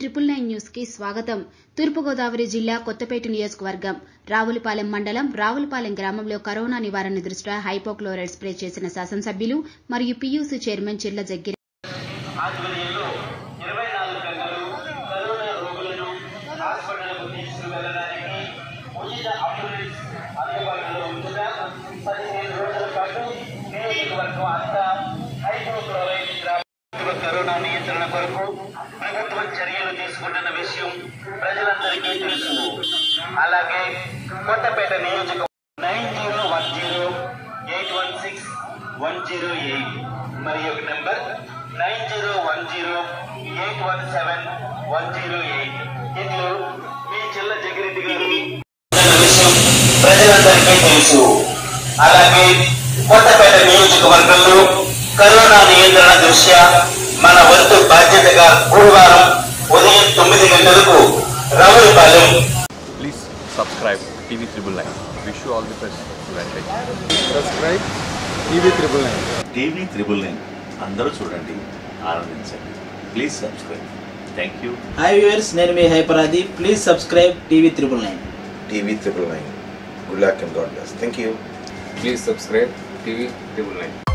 Triple nine news కి స్వాగతం తూర్పుగోదావరి జిల్లా కొత్తపేట నియోజకవర్గం రావులపాలెం మండలం రావులపాలెం గ్రామంలో కరోనా నివారణ దృష్ట్యా హైపోక్లోరైడ్ స్ప్రే చేసిన శాసనసభ్యులు మరియు పీయూసీ చైర్మన్ చిర్ల జగ్గిరి ఆధ్వర్యంలో ఇరవై నాలుగు గంటలు కరోనా రోగులను హాస్పిటల్కు తీసుకువెళ్ళడానికి ఉచిత అంబులెన్స్ అందుబాటులో ఉంచగా పదిహేను రోజుల పాటు నియోజకవర్గం అంతా హైడ్రోక్లోరైడ్ ద్రావణం కరోనా నియంత్రణ కొరకు ప్రభుత్వం చర్యలు తీసుకుంటున్న విషయం ప్రజలందరికీ తెలుసు అలాగే కొత్తపేట నియోజకవర్గం nine zero one zero eight one six one zero eight మరి యొక్క number nine zero one zero eight one seven one zero eight ఇందులో మీ చిల్ల జగిరెడ్డి గారు విషయం ప్రజలందరికీ తెలుసు అలాగే కొత్తపేట నియోజకవర్గంలో కరోనా నియంత్రణ దృష్ట్యా మన వంతు బాధ్యతగా గురువారం ఉదయం తొమ్మిది గంటలకు Ravulapalem Please subscribe TV Triple Nine. Wish you all the best. Advantage. Subscribe TV triple nine TV triple nine అందరూ చూడండి ఆనందించండి please subscribe thank you hi viewers నేను మీ హైపరాది please subscribe TV triple nine TV triple nine. Good luck and God bless. Thank you. Please subscribe TV triple nine